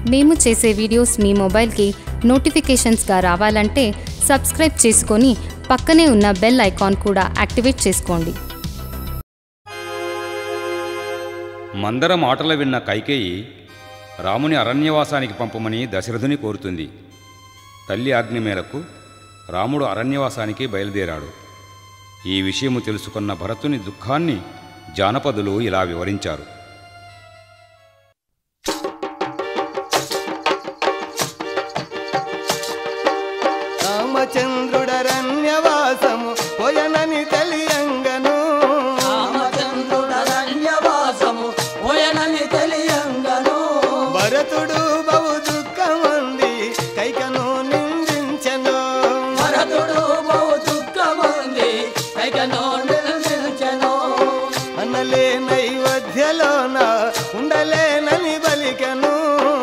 మేము చేసే వీడియోస్ మీ మొబైల్కి నోటిఫికేషన్స్గా రావాలంటే సబ్స్క్రైబ్ చేసుకొని పక్కనే ఉన్న బెల్ ఐకాన్ కూడా యాక్టివేట్ చేసుకోండి మందర మాటలు విన్న కైకేయి రాముని అరణ్యవాసానికి పంపమని దశరథుని కోరుతుంది తల్లి ఆజ్ఞ మేరకు రాముడు అరణ్యవాసానికి బయలుదేరాడు ఈ విషయము తెలుసుకున్న భరతుని దుఃఖాన్ని జానపదులు ఇలా వివరించారు రామచంద్రుడరణ్యవాసము పోయనని తెలియంగను రామచంద్రుడరణ్యవాసము పోయనని తెలియంగను భరతుడు బహు దుఃఖమంది కైకను నిందించెను భరతుడు బహు దుఃఖముంది కైకను నిలిచెను అనలే నైవేద్యలోన ఉండలేనని బలికెను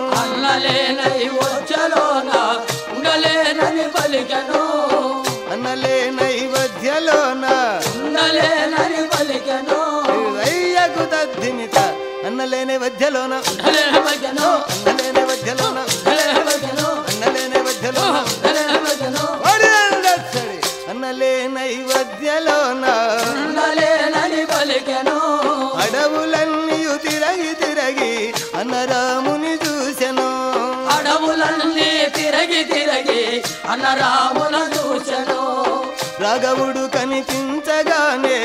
అన్నలేనై వచ్చలోన ఉండలేనని పలికెను అనలే నైవేద్యలోన ఉండలేనని పలికెను రయ్యకు తద్దిమిత అన్నలేని వధ్యలోన ఉండలేని పలికెను అన్నలేని వధ్యలోన ఉండలేని పలికెను అన్నలేని వధ్యలోన ఉండలేని పలికెను ఒడి అందచ్చడి అన్నలే నైవేద్యలోన ఉండలేనని పలికెను అడవులన్నీయు తిరగి తిరగి అన్నరాముని చూసెను అడవులన్నీ తిరగి తిరగి అన్న రాముల చూచెను రాఘవుడు కనిపించగానే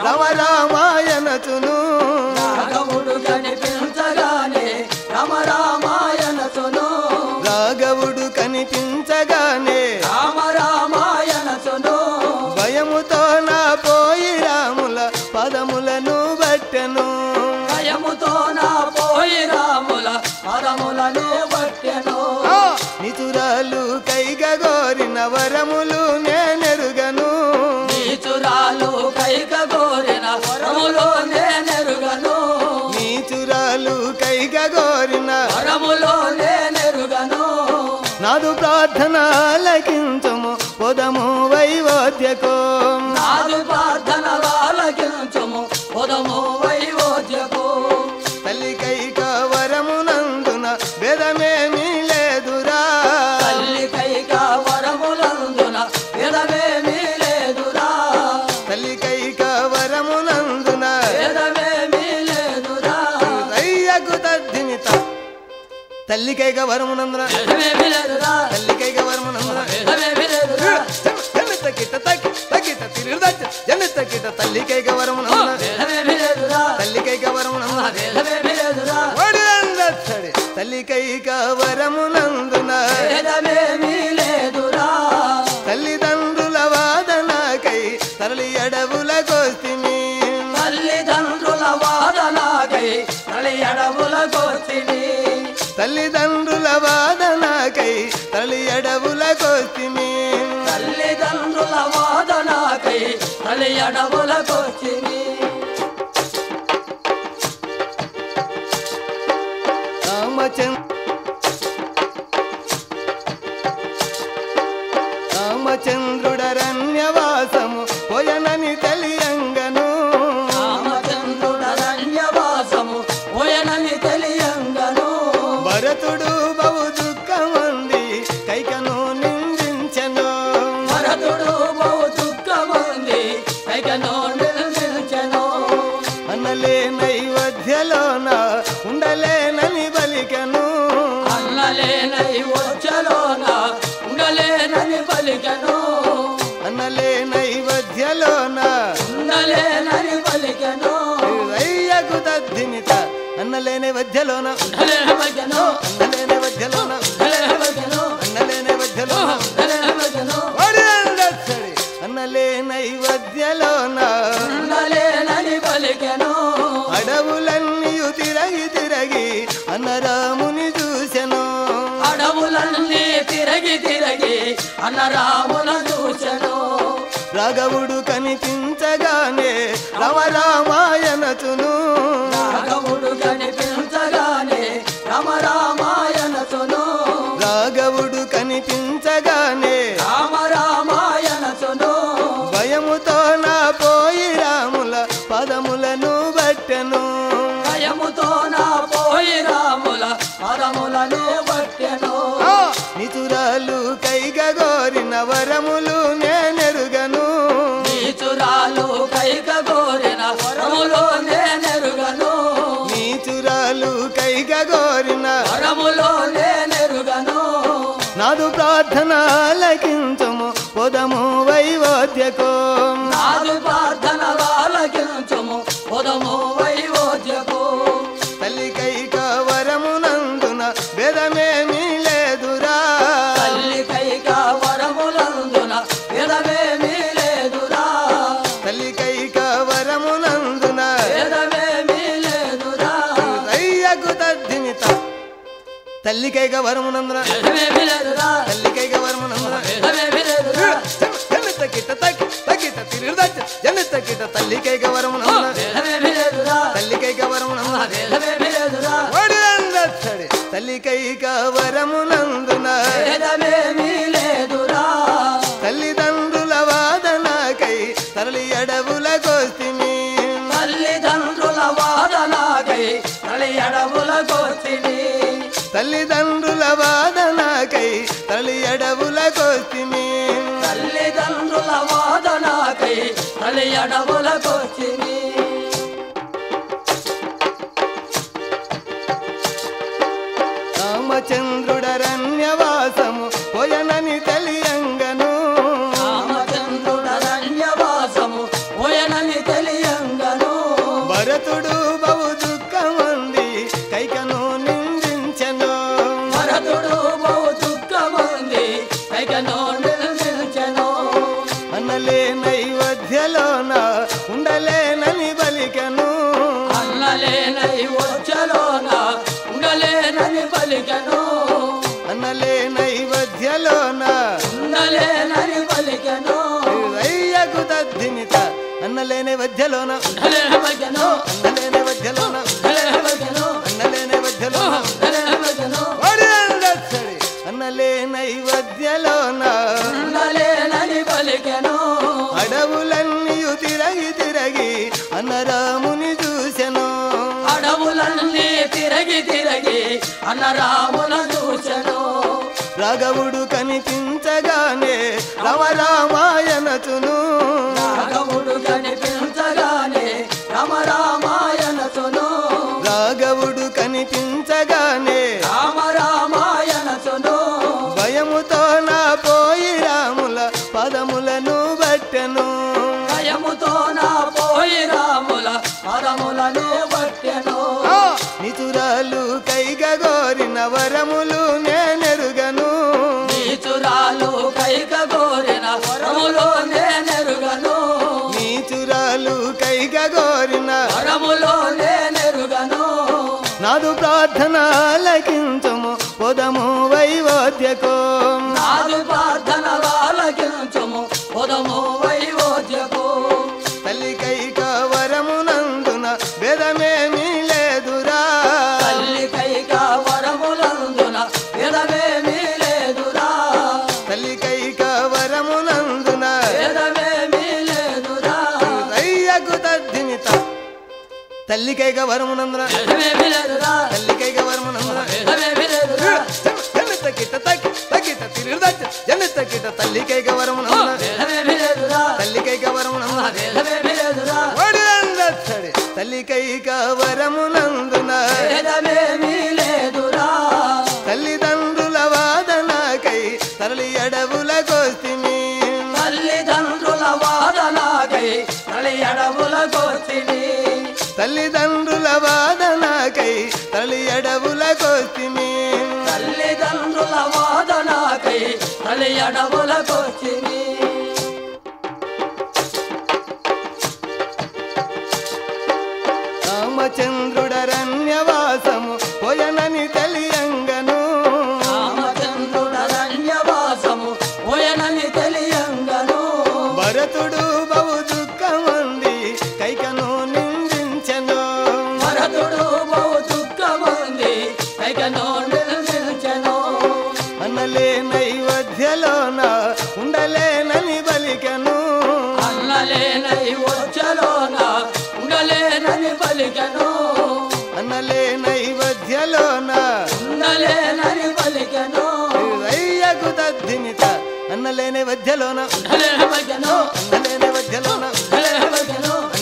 రమరామాయణచును రాఘవుడు కనిపించగానే రామ రామాయణసును రాఘవుడు కనిపించగానే రామ రామాయణసును భయముతో నా పోయి రాముల పదములను బట్టెను భయముతో నా పోయి రాముల పదములను బట్టెను ఆ, నితురాలు కైగగోరిన వరములు నేనెరుగను నీచురాలు కైక కోరిన వరములో నేనెరుగను నీచురాలు కైగగోరిన వరములో నేనెరుగను నాదు ప్రార్థన ఆలకించుము పొదము వైవోద్యకో నాదు ప్రార్థన వాళ్ళకించుము పొదము వైవోద్యకు తల్లి కైక వరమునందున భేదమేమీ లేదురా తల్లి కైక వరములందున విధమేమీ లేదురా తల్లి కైక వరమునందున విధమేమీ లేదురా దయ్యకు తద్దిమిత తల్లి కైక వరమునందున విధమేమీ లేదురా తల్లి కైక వరమునందున విధమేమీ లేదురా జనిత కిట తగ్గి తగ్గిట తిరిగి జనిత కిట తల్లి కైక వరమునందున విధమేమీ లేదురా తల్లి కైక వరమునందున విధమేమీ లేదురా ఒడియందచ్చడి తల్లి కైక వరమునందున విధమేమీ లేదురా తల్లిదండ్రుల వాదనకై తరలి అడవుల కోస్తిమి తల్లిదండ్రుల వాదనాకై తల్లి అడవుల కోతిని తల్లిదండ్రుల వాదనకై తరలి అడవుల కోస్తిమి తల్లిదండ్రుల వాదనాకై తల్లి అడవుల కోతిని రామచంద్ర రామచంద్రుడరణ్యవాసము పోయనని తెలియంగను రామచంద్రుడరణ్యవాసము పోయనని తెలియంగను భరతుడు బహు దుఃఖమంది కైకను నిందించెను భరతుడు బహు దుఃఖముంది కైకను నిలిచెను అనలే నైవేద్యలోన ఉండలేనని బలికెను అన్నలేనై వచ్చలోన ఉండలేనని పలికెను అనలే నైవేద్యలోన ఉండలేనని పలికెను రయ్యకు తద్దిమిత అన్నలేని వధ్యలోన ఉండలేని పలికెను అన్నలేని వధ్యలోన ఉండలేని పలికెను అన్నలేని వధ్యలోన ఉండలేని పలికెను ఒడియందచ్చడి అన్నలే నైవేద్యలోన ఉండలేనని పలికెను అడవులన్నీయు తిరగి తిరగి అన్నరాముని చూసెను అడవులన్నీ తిరగి తిరగి అన్న రాముల చూచెను రాఘవుడు కనిపించగానే రమరామాయణచును రాఘవుడు కనిపించగానే రామ రామాయణసును రాఘవుడు కనిపించగానే రామ రామాయణసును భయముతో నా పోయి రాముల పదములను బట్టెను భయముతో నా పోయి రాముల పదములను బట్టి కైక కోరిన వరములో నేనెరుగను నీచురాలు కైక గోరిన వరములో నేనెరుగను నాదు ప్రార్థన లకించము పొదము వైవోద్యకో నాదు ప్రార్థన వాళ్ళకించుము పొదము వైవోద్యకు తల్లి కైక వరమునందున భేదమేమీ లేదురా తల్లి కైక వరములందున విధమేమీ లేదురా తల్లి కైక వరమునందున విధమేమీ లేదురా అయ్యకు తద్దిమిత తల్లి కైక వరమునందున విధమేమీ లేదురా తల్లి కైక వరమునందున విధమేమీ లేదురా జనిత కిట తగ్గి తగ్గిట తిరిగిదచ్చ జనిత కిట తల్లి కైక వరమునందున విధమేమీ లేదురా తల్లి కైక వరమునందున విధమేమీ లేదురా ఒడియందత్తడి తల్లి కైక వరమునందున విధమేమీ లేదురా తల్లిదండ్రుల వాదనకై తరలి అడవుల గోస్తిని తల్లిదండ్రుల వాదనాకై తల్లి అడవుల కోతిని తల్లిదండ్రుల వాదనకై తరలి అడవుల గోస్తిని తల్లిదండ్రుల వాదనాకై తల్లి అడవుల కోతిని రామచంద్రుడరణ్యవాసము పోయనని తెలియంగను రామచంద్రుడరణ్యవాసము పోయనని తెలియంగను భరతుడు బహు దుఃఖమంది కైకను నిందించను భరతుడు బహు దుఃఖముంది కైకను నిలిచెను అన్నలే నైవేద్యలోన ఉండలేనని బలికను అన్నలేనై వచ్చలోన ఉండలేనని పలికెను అన్నలే నైవేద్యలోన ఉండలేనని పలికెను అయ్యకు తద్దిమిత అన్నలే నైవేద్యలోన ఉండలేని పలికెను అన్నలే నైవేద్యలోన ఉండలేని పలికెను అన్నలే నైవేద్యలోన ఉండలేని పలికెను ఒడియందత్తడి అన్నలే నైవేద్యలోన ఉండలేనని పలికెను అడవులన్నీయు తిరగి తిరగి అన్నరాముని చూసెను అడవులన్నీ తిరగి తిరగి అన్న రాముల చూచెను రాఘవుడు కనిపించగానే రమరామాయణచును రాఘవుడు కనిపించగానే రామ రామాయణసును రాఘవుడు కనిపించగానే రామ రామాయణసును భయముతో నా పోయి రాముల పదములను బట్టెను భయముతో నా పోయి రాముల పదములను బట్టెను ఆ, నితురాలు కైగగోరిన వరములు నేనెరుగను నీచురాలు కైక కోరిన వరములో నేనెరుగను నీచురాలు కైగగోరిన వరములో నేనెరుగను నాదు ప్రార్థన లకించము పొదము వైవోద్యకో నాదు ప్రార్థన వాళ్ళకించుము పొదము వైవోద్యకు తల్లి కైక వరమునందున భేదమేమీ లేదురా తల్లి కైక వరములందున విధమేమీ లేదురా తల్లి కైక వరమునందున విధమేమీ లేదురా అయ్యకు తద్దిమిత తల్లి కైక వరమునందున విధమేమీ లేదురా తల్లి కైక వరమునందున విధమేమీ లేదురా జనిత కిట తగ్గి తగ్గిట తిరిగిదచ్చ జనిత కిట తల్లి కైక వరమునందున విధమేమీ లేదురా తల్లి కైక వరమునందున విధమేమీ లేదురా ఒడియందత్తడి తల్లి కైక వరమునందున విధమేమీ లేదురా తల్లిదండ్రుల వాదనకై తరలి అడవుల గోస్తిమి తల్లిదండ్రుల వాదనాకై తల్లి అడవుల కోతిని తల్లిదండ్రుల వాదనకై తరలి అడవుల గోస్తిమి తల్లిదండ్రుల వాదనాకై తల్లి అడవుల కోతిని రామచంద్రుడరణ్యవాసము పోయనని తెలియంగను రామచంద్రుడరణ్యవాసము పోయనని తెలియంగను భరతుడు బహు దుఃఖమంది కైకను నిందించను భరతుడు బహు దుఃఖముంది కైకను నిలిచెను అన్నలే నైవేద్యలోన ఉండలేనని బలికను అన్నలేనై వచ్చలోన ఉండలేనని పలికెను అన్నలే నైవేద్యలోన ఉండలేనని పలికెను అయ్యకు తద్దిమిత అన్నలే నైవేద్యలోన ఉండలేని పలికెను అన్నలే నైవేద్యలోన ఉండలేని పలికెను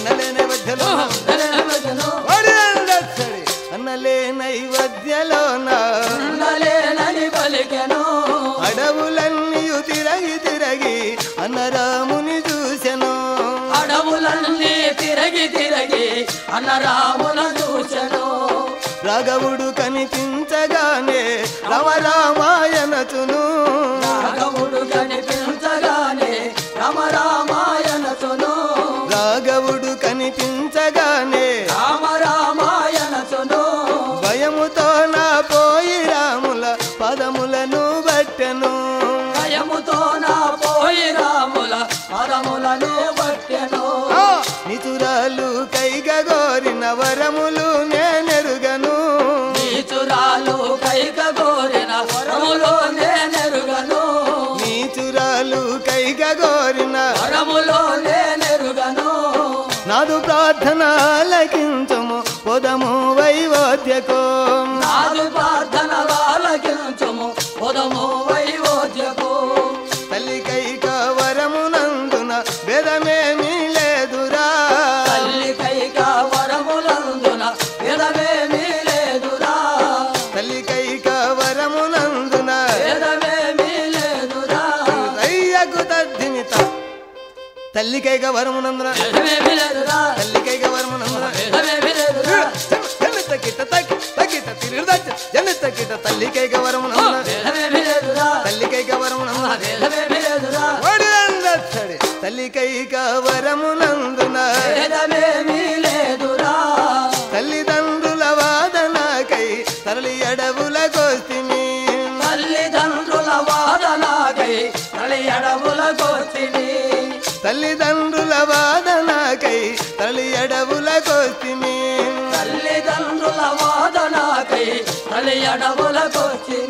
రాముల చూచెను రాఘవుడు కనిపించగానే రమరామాయణచును రాఘవుడు కనిపించగానే రమ రామాయణసును రాఘవుడు కనిపించగానే రామ రామాయణసును భయముతో నా పోయి రాముల పదములను బట్టెను భయముతో నా పోయి రాముల పదములను బట్టెను ఆ, నితురాలు కైగగోరిన వరములు నేనెరుగను నీచురాలు కైక కోరిన వరములో నేనెరుగను నీచురాలు కైగగోరిన వరములో నేనెరుగను నాదు ప్రార్థన ఆలకించము పొదము వైవోద్యకో నాదు ప్రార్థన వాళ్ళకించుము పొదము వైవోద్యకు తల్లి కైక వరమునందున భేదమేమీ లేదురా తల్లి కైక వరములందున విధమేమీ లేదురా తల్లి కైక వరమునందున విధమేమీ లేదురా దయ్యకు తద్దిమిత తల్లి కైక వరమునందున విధమేమీ లేదురా తల్లి కైక వరమునందున విధమేమీ లేదురా జనిత కిట తగ్గి తగ్గిట తిరిగి జనిత కిట తల్లి కైక వరమునందున విధమేమీ లేదురా తల్లి కైక వరమునందున విధమేమీ లేదురా ఒడియందత్తడి తల్లి కైక వరమునందున విధమేమీ లేదురా తల్లిదండ్రుల వాదనకై తరలి అడవుల కోస్తిమి తల్లిదండ్రుల వాదనాకై తల్లి అడవుల కోతిని తల్లిదండ్రుల వాదనకై తరలి అడవుల కోస్తిమి తల్లిదండ్రుల వాదనాకై తల్లి అడవుల కోతి